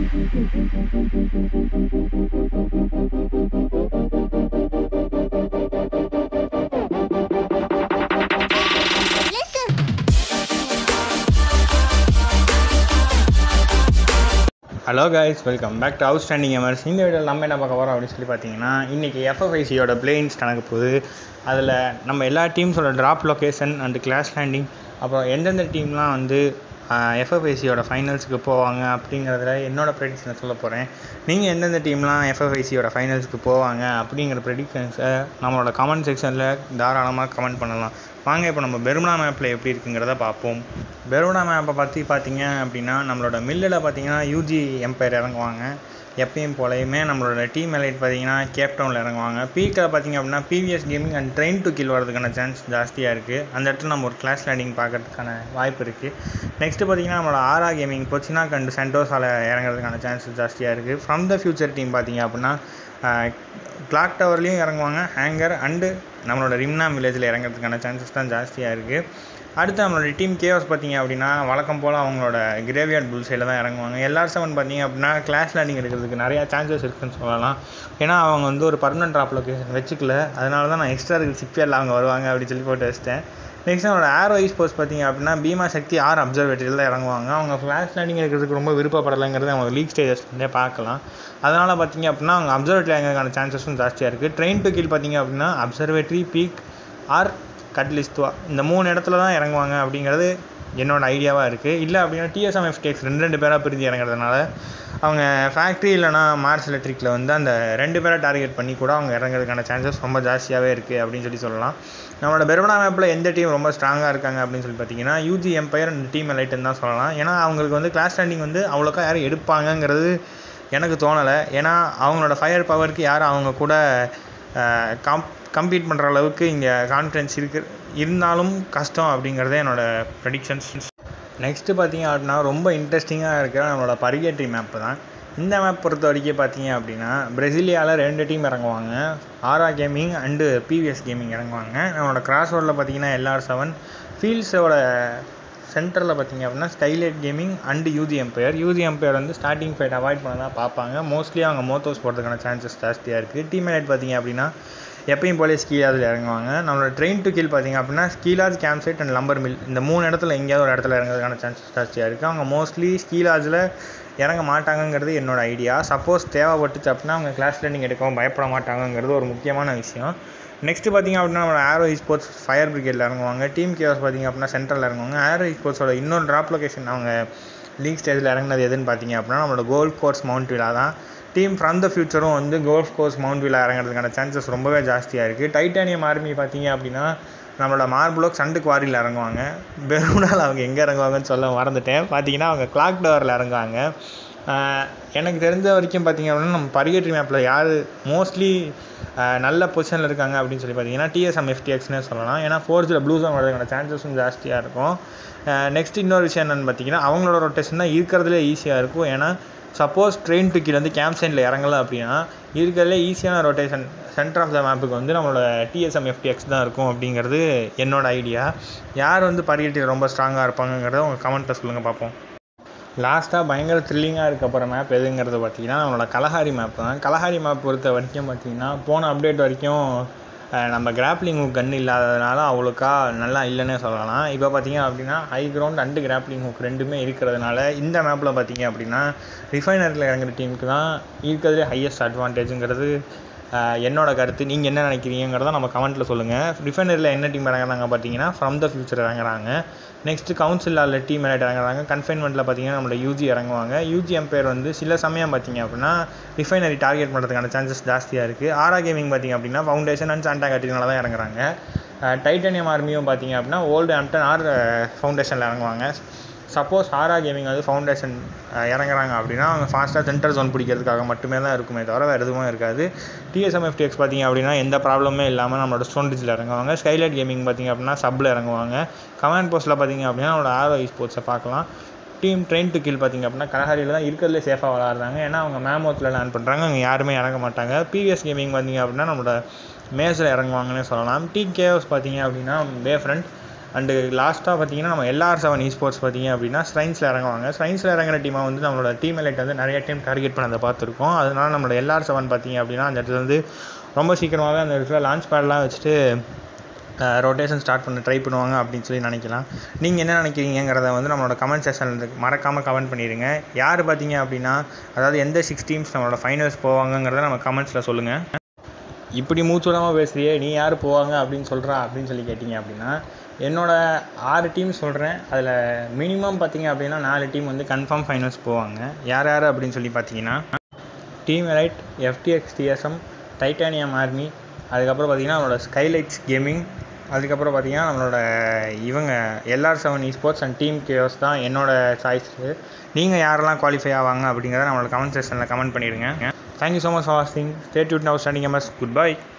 hello guys welcome back to outstanding எமர்ஸ் இந்த வீடியோவில் நம்ம என்ன பார்க்க போகிறோம் அப்படின்னு சொல்லி பார்த்தீங்கன்னா இன்றைக்கி எஃப்எஃப்ஐசியோட பிளேயின்ஸ் நடக்க போகுது அதில் நம்ம எல்லா டீம்ஸோட drop location and class landing அப்புறம் எந்தெந்த டீம்லாம் வந்து எஃப்எஃப்ஐசியோட ஃபைனல்ஸுக்கு போவாங்க அப்படிங்கிறதுல என்னோட ப்ரெடிக்ஷனை சொல்ல போகிறேன் நீங்கள் எந்தெந்த டீம்லாம் எஃப்எஃப்ஐசியோட ஃபைனல்ஸுக்கு போவாங்க அப்படிங்கிற ப்ரெடிக்ஷன்ஸை நம்மளோட கமெண்ட் செக்ஷனில் தாராளமாக கமெண்ட் பண்ணலாம் வாங்க இப்போ நம்ம பெருமனா மேப்பில் எப்படி இருக்குங்கிறத பார்ப்போம் பெருமனா மேப்பை பற்றி பார்த்தீங்க அப்படின்னா நம்மளோட மில்லில் பார்த்தீங்கன்னா யூஜி எம்பையர் இறங்குவாங்க எப்பயும் போலையுமே நம்மளோட டீம் எலைட் பார்த்தீங்கன்னா கேப்டவுனில் இறங்குவாங்க பீக்கில் பார்த்தீங்க அப்படின்னா BVS gaming and train to kill வரதுக்கான சான்ஸ் ஜாஸ்தியாக இருக்குது அந்த இடத்துல நம்ம ஒரு கிளாஸ் லேண்டிங் பார்க்கறதுக்கான வாய்ப்பு இருக்குது நெக்ஸ்ட்டு பார்த்தீங்கன்னா நம்மளோட ஆரா கேமிங் பொச்சினா கண்டு சென்டோஸால் இறங்குறதுக்கான சான்சஸ் ஜாஸ்தியாக இருக்குது ஃப்ரம் த ஃபியூச்சர் டீம் பார்த்தீங்க அப்படின்னா கிளாக் டவர்லேயும் இறங்குவாங்க ஹேங்கர் அண்டு நம்மளோட ரிம்னா வில்லேஜில் இறங்குறதுக்கான சான்சஸ் தான் ஜாஸ்தியாக இருக்குது அடுத்து நம்மளோட டீம் கேஎஸ் பார்த்தீங்க அப்படின்னா வழக்கம் போல் அவங்களோட கிரேவியார்ட் புல் சைடில் தான் இறங்குவாங்க எல்லார் செவன் பார்த்தீங்க அப்படின்னா கிளாஸ் லேண்டிங் எடுக்கிறதுக்கு நிறையா சான்சஸ் இருக்குன்னு சொல்லலாம் ஏன்னா அவங்க வந்து ஒரு பர்மனன்ட் ட்ராப் லொக்கேஷன் வச்சுக்கல அதனால தான் நான் எக்ஸ்ட்ரா இருக்கு சிப்பியரில் அவங்க வருவாங்க அப்படின்னு சொல்லி போட்டு வச்சிட்டேன் நெக்ஸ்ட் நம்மளோட ஏரோ ஸ்போர்ட்ஸ் பார்த்தீங்க அப்படின்னா பீமா சக்தி ஆர் அப்சர்வேட்டரியில் தான் இறங்குவாங்க அவங்க ஃப்ளாஷ் லேண்டிங் எடுக்கிறதுக்கு ரொம்ப விருப்பப்படலைங்கிறது அவங்க லீக் ஸ்டேஜஸ்லேருந்தே பார்க்கலாம் அதனால் பார்த்தீங்க அப்படின்னா அவங்க அப்சர்வேட்டரி இறங்குறதுக்கான சான்சஸும் ஜாஸ்தியாக இருக்குது ட்ரெயின் டு கீழ் பார்த்தீங்க அப்படின்னா அப்சர்வேட்டரி பீக் ஆர் கட்லிஸ்துவா இந்த மூணு இடத்துல தான் இறங்குவாங்க அப்படிங்கிறது என்னோட ஐடியாவாக இருக்குது இல்லை அப்படின்னா டிஎஸ்எம் எஃப்டிஎக்ஸ் ரெண்டு ரெண்டு பேராக பிரிஞ்சு இறங்குறதுனால அவங்க ஃபேக்ட்ரி இல்லைனா மார்ஸ் எலக்ட்ரிக்கில் வந்து அந்த ரெண்டு பேரை டார்கெட் பண்ணி கூட அவங்க இறங்குறதுக்கான சான்சஸ் ரொம்ப ஜாஸ்தியாகவே இருக்குது அப்படின்னு சொல்லி சொல்லலாம் நம்மளோட பெருமனா மேப்பில் எந்த டீம் ரொம்ப ஸ்ட்ராங்காக இருக்காங்க அப்படின்னு சொல்லி பார்த்தீங்கன்னா யூஜி எம்பையர் அந்த டீம் எலைட்டுன்னு தான் சொல்லலாம் ஏன்னா அவங்களுக்கு வந்து கிளாஸ் ஸ்டாண்டிங் வந்து அவ்வளோக்கா யாரும் எடுப்பாங்கங்கிறது எனக்கு தோணலை ஏன்னா அவங்களோட ஃபயர் பவருக்கு யாரும் அவங்க கூட காம் கம்பீட் பண்ணுற அளவுக்கு இங்கே கான்ஃபிடென்ஸ் இருக்கு இருந்தாலும் கஷ்டம் அப்படிங்கிறதே என்னோடய ப்ரெடிக்ஷன்ஸ் நெக்ஸ்ட்டு பார்த்தீங்க அப்படின்னா ரொம்ப இன்ட்ரெஸ்டிங்காக இருக்கிற நம்மளோட பரிகேட்ரி மேப்பு தான் இந்த மேப் பொறுத்த வரைக்கும் பார்த்தீங்க அப்படின்னா பிரசிலியாவில் ரெண்டு டீம் இறங்குவாங்க Aura gaming and BVS gaming இறங்குவாங்க நம்மளோட கிராஸ் ரோடில் பார்த்தீங்கன்னா எல்ஆர் செவன் ஃபீல்ட்ஸோட சென்டரில் பார்த்தீங்க அப்படின்னா skylight gaming and UG empire UG empire வந்து ஸ்டார்டிங் ஃபைட் அவாய்ட் பண்ண தான் பார்ப்பாங்க மோஸ்ட்லி அவங்க மோத்தோஸ் போகிறதுக்கான சான்சஸ் ஜாஸ்தியாக இருக்குது டீம் எலைட் பார்த்தீங்க அப்படின்னா எப்பயும் போலே ஸ்கீலாஜில் இறங்குவாங்க நம்மளோட ட்ரெயின் டு கீழ் பார்த்தீங்க அப்படின்னா ஸ்கீலாஜ் camp site and lumber mill இந்த மூணு இடத்துல எங்கேயாவது ஒரு இடத்துல இறங்குறதுக்கான சான்சஸ் ஜாஸ்தியாக இருக்குது அவங்க மோஸ்ட்லி ஸ்கீலாஜில் இறங்க மாட்டாங்கங்கிறது என்னோட ஐடியா சப்போஸ் தேவைப்பட்டுச்சு அப்படின்னா அவங்க கிளாஸ் லேர்னிங் எடுக்கவும் பயப்பட மாட்டாங்கங்கிறது ஒரு முக்கியமான விஷயம் நெக்ஸ்ட்டு பார்த்திங்க அப்படின்னா நம்ம ஆரோ ஸ்போர்ட்ஸ் ஃபயர் பிரிகேடில் இறங்குவாங்க டீம் கேஸ் பார்த்திங்க அப்படின்னா சென்ட்ரலில் இறங்குவாங்க ஆரோ ஸ்போர்ட்ஸோட இன்னொரு ட்ராப் லொக்கேஷன் அவங்க லீக் ஸ்டேஜில் இறங்குனது எதுன்னு பார்த்தீங்க அப்படின்னா நம்மளோட கோல்ட் கோர்ஸ் மவுண்ட் விழா தான் டீம் ஃப்ரம் த ஃபியூச்சரும் வந்து கோல்ஃப் கோர்ஸ் மவுண்ட் விழா இறங்குறதுக்கான சான்சஸ் ரொம்பவே ஜாஸ்தியாக இருக்குது டைட்டானியம் ஆர்மி பார்த்தீங்க அப்படின்னா நம்மளோட மார்புலோக் சண்டு குவாரியில் இறங்குவாங்க பெருநாள் அவங்க எங்கே இறங்குவாங்கன்னு சொல்ல மறந்துட்டேன் பார்த்தீங்கன்னா அவங்க கிளாக் டவரில் இறங்குவாங்க எனக்கு தெரிஞ்ச வரைக்கும் பார்த்திங்க அப்படின்னா நம்ம பரிகேட்ரி மேப்பில் யார் மோஸ்ட்லி நல்ல பொசிஷனில் இருக்காங்க அப்படின்னு சொல்லி பார்த்தீங்கன்னா டிஎஸ்எம் எஃப்டிஎக்ஸ்னே சொல்லலாம் ஏன்னா ஃபோர்ஸில் ப்ளூ ஜோன் வரதுக்கான சான்சஸும் ஜாஸ்தியாக இருக்கும் நெக்ஸ்ட் இன்னொரு விஷயம் என்னென்னு பார்த்தீங்கன்னா அவங்களோட ரொட்டேஷன் தான் இருக்கிறதுலே ஈஸியாக இருக்கும் ஏன்னா சப்போஸ் ட்ரெயின் டு கீழே வந்து கேம்ப் சைனில் இறங்கல அப்படின்னா இருக்கிறதுலே ஈஸியான ரொட்டேஷன் சென்டர் ஆஃப் த மேப்புக்கு வந்து நம்மளோட டிஎஸ்எம் எஃப்டிஎக்ஸ் தான் இருக்கும் அப்படிங்கிறது என்னோட ஐடியா யார் வந்து பரிகேட்டில் ரொம்ப ஸ்ட்ராங்காக இருப்பாங்கங்கிறத உங்கள் கமெண்ட்டில் சொல்லுங்கள் பார்ப்போம் லாஸ்ட்டாக பயங்கர த்ரில்லிங்காக இருக்க போகிற மேப் எதுங்கிறது பார்த்தீங்கன்னா நம்மளோட கலஹாரி மேப் தான் கலஹாரி மேப் பொறுத்த வரைக்கும் பார்த்தீங்கன்னா போன அப்டேட் வரைக்கும் நம்ம கிராப்ளிங் ஹுக் கன் இல்லாததுனால அவ்வளோக்கா நல்லா இல்லைன்னே சொல்லலாம் இப்போ பார்த்தீங்க அப்படின்னா high ground and grappling hook ரெண்டுமே இருக்கிறதுனால இந்த மேப்பில் பார்த்தீங்க அப்படின்னா ரிஃபைனரியில் இறங்குற டீமுக்கு தான் இருக்கிறதுலே ஹையஸ்ட் அட்வான்டேஜுங்கிறது என்னோட கருத்து நீங்கள் என்ன நினைக்கிறீங்கிறத நம்ம கமெண்ட்டில் சொல்லுங்கள் ரிஃபைனரியில் என்ன டீம் இறங்குறாங்க பார்த்தீங்கன்னா ஃப்ரம் த ஃபியூச்சர் இறங்குறாங்க நெக்ஸ்ட்டு கவுன்சிலில் டீம் எலைட் இறங்குறாங்க கன்ஃபைன்மெண்ட்டில் பார்த்தீங்கன்னா நம்மளோட யூஜி இறங்குவாங்க யூஜி எம்பையர் வந்து சில சமயம் பார்த்தீங்க அப்படின்னா ரிஃபைனரி டார்கெட் பண்ணுறதுக்கான சான்சஸ் ஜாஸ்தியாக இருக்குது ஆரா கேமிங் பார்த்தீங்க அப்படின்னா ஃபவுண்டேஷன் அண்ட் சாண்டா கட்டினால தான் இறங்குறாங்க டைட்டானியம் ஆர்மியும் பார்த்தீங்க அப்படின்னா ஓல்டு ஆம்டன் ஆர் ஃபவுண்டேஷனில் இறங்குவாங்க சப்போஸ் ஆரா கேமிங் வந்து ஃபவுண்டேஷன் இறங்குறாங்க அப்படின்னா அவங்க ஃபாஸ்ட்டாக சென்டர் ஜோன் பிடிக்கிறதுக்காக மட்டுமே தான் இருக்குமே தவிர வேறு எதுவும் இருக்காது டிஎஸ்எம் எஃப்டிஎக்ஸ் பார்த்திங்க அப்படின்னா எந்த ப்ராப்ளமே இல்லாமல் நம்மளோட ஸ்டோன் ரிஜில் இறங்குவாங்க ஸ்கைலைட் கேமிங் பார்த்திங்க அப்படின்னா சப்பில் இறங்குவாங்க கமாண்ட் போஸ்ட்டில் பார்த்திங்க அப்படின்னா நம்மளோட ஆரோ ஸ்போர்ட்ஸை பார்க்கலாம் டீம் ட்ரெயின் டு கீழ் பார்த்திங்க அப்படின்னா கலஹாரியில் தான் இருக்கிறதுலே சேஃபாக விளாட்றாங்க ஏன்னா அவங்க மேமோத்தில் லேண்ட் பண்ணுறாங்க அங்கே யாருமே இறங்க மாட்டாங்க பிவிஎஸ் கேமிங் பார்த்திங்க அப்படின்னா நம்மளோட மேஸில் இறங்குவாங்கன்னே சொல்லலாம் டீம் கேஎஸ் பார்த்திங்க அப்படின்னா பே ஃப்ரண்ட் அண்டு லாஸ்ட்டாக பார்த்தீங்கன்னா நம்ம எல்ஆர் செவன் இ ஸ்போர்ட்ஸ் பார்த்தீங்க அப்படின்னா ஸ்ட்ரைன்ஸில் இறங்குவாங்க ஸ்ட்ரைன்ஸில் இறங்குற டீமை வந்து நம்மளோட டீம் எலைட் வந்து நிறைய டைம் டார்கெட் பண்ணதை பார்த்துருக்கோம் அதனால நம்மளோட எல்ஆர் செவன் பார்த்தீங்க அப்படின்னா அந்த இடத்துல வந்து ரொம்ப சீக்கிரமாகவே அந்த இடத்துல லான்ச் பேட்லாம் வச்சுட்டு ரொட்டேஷன் ஸ்டார்ட் பண்ண ட்ரை பண்ணுவாங்க அப்படின்னு சொல்லி நினைக்கலாம் நீங்கள் என்ன நினைக்கிறீங்கிறத வந்து நம்மளோட கமெண்ட் செக்ஷனில் மறக்காமல் கமெண்ட் பண்ணிடுங்க யார் பார்த்தீங்க அப்படின்னா அதாவது எந்த சிக்ஸ் டீம்ஸ் நம்மளோட ஃபைனல்ஸ் போவாங்கங்கிறத நம்ம கமெண்ட்ஸில் சொல்லுங்கள் இப்படி மூச்சுடாமல் பேசுறியே நீ யார் போவாங்க அப்படின்னு சொல்கிறா அப்படின்னு சொல்லி கேட்டிங்க அப்படின்னா என்னோட ஆறு டீம் சொல்கிறேன் அதில் மினிமம் பார்த்தீங்க அப்படின்னா நாலு டீம் வந்து கன்ஃபார்ம் ஃபைனல்ஸ் போவாங்க யார் யார் அப்படின்னு சொல்லி பார்த்தீங்கன்னா team elite FTX TSM titanium army அதுக்கப்புறம் பார்த்தீங்கன்னா நம்மளோட ஸ்கைலைட்ஸ் கேமிங் அதுக்கப்புறம் பார்த்தீங்கன்னா நம்மளோட இவங்க LR seven esports and team case தான் என்னோட சாய்ஸு நீங்கள் யாரெல்லாம் குவாலிஃபை ஆவாங்க அப்படிங்கிறத நம்மளோட கமெண்ட் செக்ஷனில் கமெண்ட் பண்ணிடுங்க தேங்க்யூ ஸோ மச் ஃபார் வாட்சிங் state யூட் now standing MS good bye